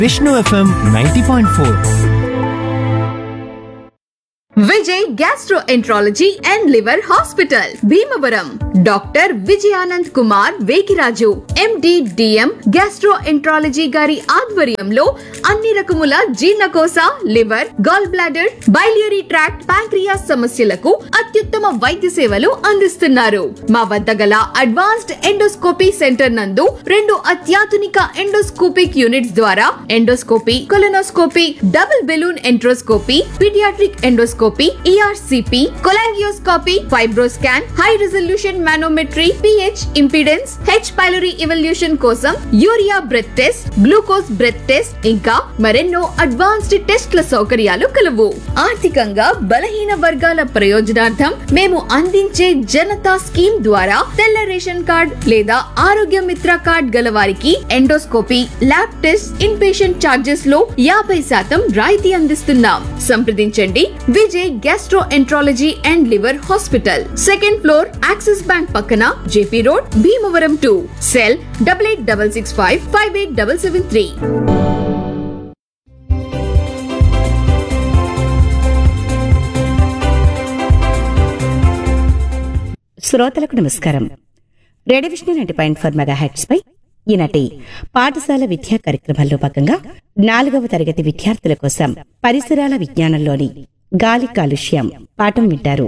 Vishnu FM ninety point four Vijay gastroenterology and liver hospital Bhimavaram doctor Vijayanand Kumar Vekiraju MD DM gastroenterology గారి ఆధ్వర్యంలో అన్ని రకముల జీర్ణకోశ liver gall bladder biliary tract pancreas సమస్యలకు అత్యుత్తమ వైద్య సేవలు అందిస్తున్నారు మా వద్ద గల అడ్వాన్స్డ్ ఎండోస్కోపీ సెంటర్ నందు రెండు అత్యాధునిక ఎండోస్కోపిక్ యూనిట్స్ ద్వారా endoscopy colonoscopy double balloon enteroscopy paediatric endoscopy ERCP cholangioscopy fibroscan high resolution manometry pH impedance H pylori evaluation కోసం urea breath test glucose breath test ఇంకా మరెన్నో అడ్వాన్స్డ్ టెస్ట్ల సౌకర్యాలు కలవు ఆర్థికంగా బలహీన వర్గాల ప్రయోజనార్థం మేము అందించే జనతా స్కీమ్ ద్వారా తెల్ల రేషన్ కార్డ్ లేదా ఆరోగ్య మిత్ర కార్డ్ గల వారికి endoscopy lab test in patient charges లో యాభై శాతం రాయితీ అందిస్తున్నాం సంప్రదించండి Vijay gastroenterology and liver hospital second floor Axis bank పక్కన JP road Bhimavaram two cell double eight double six five five eight double seven three శ్రోతలకు నమస్కారం radio Vishnu ninety point four mega heads పై ఈనాటి పాఠశాల విద్యా కార్యక్రమంలో భాగంగా నాలుగవ తరగతి విద్యార్థుల కోసం పరిసరాల విజ్ఞానంలోని గాలి కాలుష్యం పాఠం వింటారు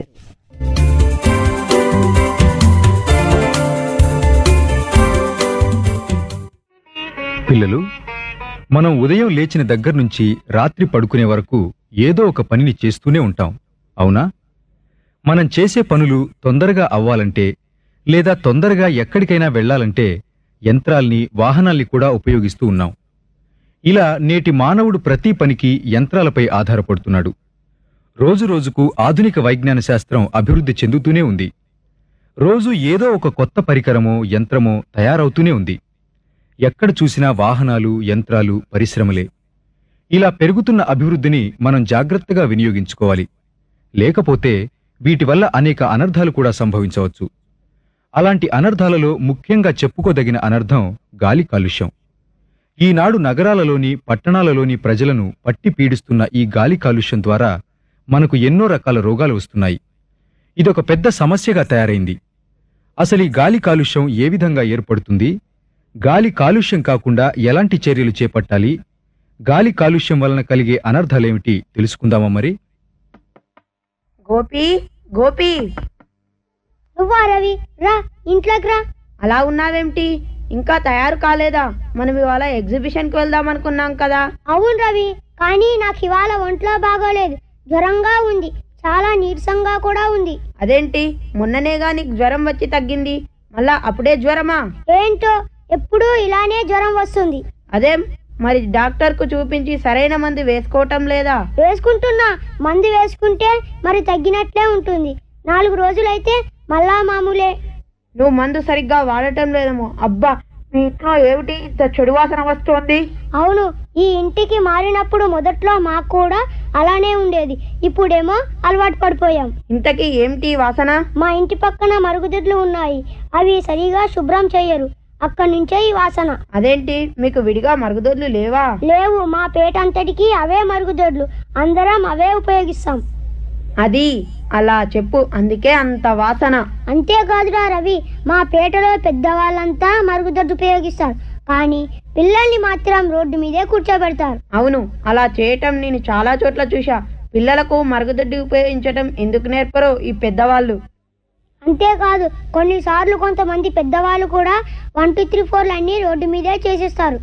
పిల్లలు మనం ఉదయం లేచిన దగ్గర నుంచి రాత్రి పడుకునే వరకు ఏదో ఒక పనిని చేస్తూనే ఉంటాం అవునా మనం చేసే పనులు తొందరగా అవ్వాలంటే లేదా తొందరగా ఎక్కడికైనా వెళ్ళాలంటే యంత్రాల్ని వాహనాల్ని కూడా ఉపయోగిస్తూ ఉన్నాం ఇలా నేటి మానవుడు ప్రతి పనికి యంత్రాలపై ఆధారపడుతున్నాడు రోజురోజుకు ఆధునిక వైజ్ఞాన శాస్త్రం అభివృద్ధి చెందుతూనే ఉంది రోజు ఏదో ఒక కొత్త పరికరమో యంత్రమో తయారవుతూనే ఉంది ఎక్కడ చూసినా వాహనాలు యంత్రాలు పరిశ్రమలే ఇలా పెరుగుతున్న అభివృద్ధిని మనం జాగ్రత్తగా వినియోగించుకోవాలి లేకపోతే వీటి వల్ల అనేక అనర్థాలు కూడా సంభవించవచ్చు అలాంటి అనర్థాలలో ముఖ్యంగా చెప్పుకోదగిన అనర్థం గాలి కాలుష్యం ఈనాడు నగరాలలోని పట్టణాలలోని ప్రజలను పట్టి పీడిస్తున్న ఈ గాలి కాలుష్యం ద్వారా మనకు ఎన్నో రకాల రోగాలు వస్తున్నాయి ఇదొక పెద్ద సమస్యగా తయారైంది అసలు ఈ గాలి కాలుష్యం ఏ విధంగా ఏర్పడుతుంది గాలి కాలుష్యం కాకుండా ఎలాంటి చర్యలు చేపట్టాలి గాలి కాలుష్యం వలన కలిగే అనర్థాలేమిటి తెలుసుకుందామా మరి గోపి గోపి నువ్వా రవి రా ఇంట్లోకి రా అలా ఉన్నావేమిటి ఇంకా తయారు కాలేదా మనం ఇవాళ ఎగ్జిబిషన్ కి వెళ్దాం అనుకున్నాం కదా అవును రవి కానీ నాకు ఇవాళ ఒంట్లో బాగోలేదు జ్వరంగా ఉంది చాలా నీరసంగా కూడా ఉంది అదేంటి మొన్ననేగా నీకు జ్వరం వచ్చి తగ్గింది మళ్ళా అప్పుడే జ్వరమా ఏంటో ఎప్పుడూ ఇలానే జ్వరం వస్తుంది అదేం మరి డాక్టర్ కు చూపించి సరైన మందు వేసుకోవటం లేదా వేసుకుంటున్నా మందు వేసుకుంటే మరి తగ్గినట్లే ఉంటుంది నాలుగు రోజులైతే మళ్ళా మామూలే నువ్వు మందు సరిగ్గా వాడటం లేదేమో అబ్బా మీ ఇంట్లో ఏమిటి ఇంత చెడు వాసన వస్తోంది అవును ఈ ఇంటికి మారినప్పుడు మొదట్లో మాకు కూడా అలానే ఉండేది ఇప్పుడేమో అలవాటు పడిపోయాం ఇంతకీ ఏమిటి ఈ వాసన మా ఇంటి పక్కన మరుగుదొడ్లు ఉన్నాయి అవి సరిగా శుభ్రం చెయ్యరు అక్కడి నుంచే ఈ వాసన అదేంటి మీకు విడిగా మరుగుదొడ్లు లేవా లేవు మా పేట అంతటికి అవే మరుగుదొడ్లు అందరం అవే ఉపయోగిస్తాం అది అలా చెప్పు అందుకే అంత వాసన అంతేకాదురా రవి మా పేటలో పెద్దవాళ్ళంతా మరుగుదొడ్డు ఉపయోగిస్తారు కానీ పిల్లల్ని మాత్రం రోడ్డు మీదే కూర్చోబెడతారు అవును అలా చేయటం నేను చాలా చోట్ల చూశా పిల్లలకు మరుగుదొడ్డి ఉపయోగించటం ఎందుకు నేర్పరో ఈ పెద్దవాళ్ళు అంతేకాదు కొన్నిసార్లు కొంతమంది పెద్దవాళ్ళు కూడా వన్ టూ త్రీ ఫోర్లు అన్ని రోడ్డు మీదే చేసేస్తారు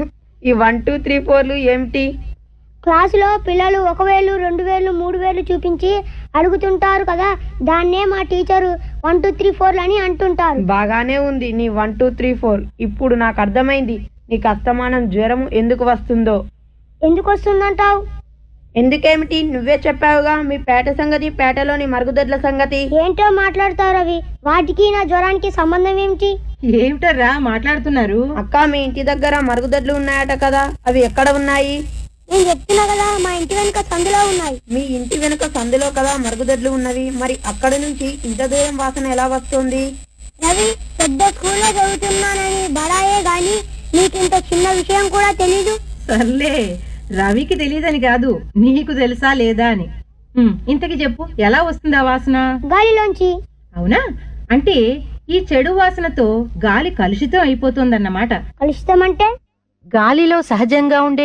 ఈ వన్ టూ త్రీ ఫోర్లు ఏమిటి క్లాసులో పిల్లలు ఒక వేలు రెండు వేలు మూడు వేలు చూపించి అడుగుతుంటారు కదా దాన్నే మా టీచరు వన్ టూ త్రీ ఫోర్లు అని అంటుంటారు బాగానే ఉంది నీ వన్ టూ త్రీ ఫోర్ ఇప్పుడు నాకు అర్థమైంది నీకు అస్తమానం జ్వరం ఎందుకు వస్తుందో ఎందుకు వస్తుందంటావు ఎందుకేమిటి నువ్వే చెప్పావుగా మీ పేట సంగతి పేటలోని మరుగుదొడ్ల సంగతి ఏంటో మాట్లాడతారు అవి వాటికి నా జ్వరానికి సంబంధం ఏమిటి ఏమిటర్రా మాట్లాడుతున్నారు అక్క మీ ఇంటి దగ్గర మరుగుదొడ్లు ఉన్నాయట కదా అవి ఎక్కడ ఉన్నాయి నేను చెప్తున్నా కదా మా ఇంటి వెనుక సందులో ఉన్నాయి మీ ఇంటి వెనుక సందులో కదా మరుగుదొడ్లు ఉన్నవి మరి అక్కడ నుంచి ఇంత దూరం వాసన ఎలా వస్తుంది రవి పెద్ద స్కూల్లో చదువుతున్నానని బడాయే గాని నీకింత చిన్న విషయం కూడా తెలీదు సర్లే రవికి తెలియదని కాదు నీకు తెలుసా లేదా అని ఉమ్, ఇంతకి చెప్పు ఎలా వస్తుంది ఆ వాసన గాలిలోంచి అవునా అంటే ఈ చెడు వాసనతో గాలి కలుషితం అయిపోతుందన్నమాట కలుషితం అంటే గాలిలో సహజంగా ఉండే